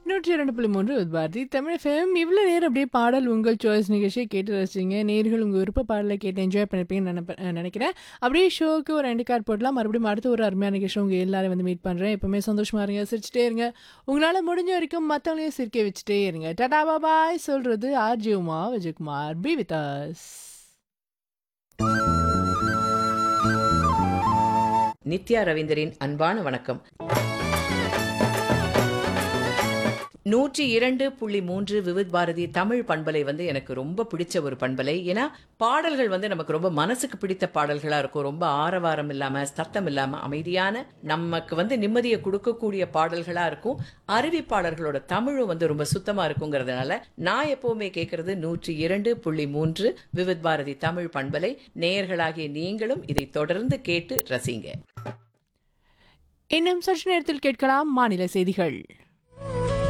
நூற்றி இரண்டு புள்ளி மூன்று பாரதி தமிழ் ஃபேம் இவ்வளோ நேரம் அப்படியே பாடல் உங்கள் சாய்ஸ் நிகழ்ச்சியை கேட்டு ரசிச்சிங்க நேர்கள் உங்கள் விருப்ப பாடலை கேட்டு என்ஜாய் பண்ணிருப்பீங்கன்னு நினைப்ப- அஹ் நினைக்கிறேன் அப்படியே ஷோக்கு ஒரு ரெண்டு கார்டு போடலாம் மறுபடியும் அடுத்த ஒரு அருமையான நிகழ்ச்சி உங்கள் எல்லாரும் வந்து மீட் பண்ணுறேன் எப்பவுமே சந்தோஷமா இருங்க சிரிச்சிட்டே இருங்க உங்களால் முடிஞ்ச வரைக்கும் மற்றவங்களையும் சிரிக்க வச்சுட்டே இருங்க டாடா பாபாய் சொல்கிறது RJ Uma Vijayakumar be with us Nithya ரவீந்தரின் அன்பான வணக்கம் நூற்றி இரண்டு புள்ளி மூன்று விவித் பாரதி தமிழ் பண்பலை வந்து எனக்கு ரொம்ப பிடிச்ச ஒரு பண்பலை ஏன்னா பாடல்கள் வந்து நமக்கு ரொம்ப மனசுக்கு பிடித்த பாடல்களா இருக்கும் ரொம்ப ஆரவாரம் இல்லாம சத்தம் இல்லாம அமைதியான நமக்கு வந்து நிம்மதியை கொடுக்கக்கூடிய பாடல்களா இருக்கும் அறிவிப்பாளர்களோட தமிழும் வந்து ரொம்ப சுத்தமா இருக்குங்கிறதுனால நான் எப்பவுமே கேட்கறது நூற்றி இரண்டு புள்ளி மூன்று விவித் பாரதி தமிழ் பண்பலை நேயர்களாகிய நீங்களும் இதை தொடர்ந்து கேட்டு ரசிங்க இன்னும் சற்று நேரத்தில் கேட்கலாம் மாநில செய்திகள்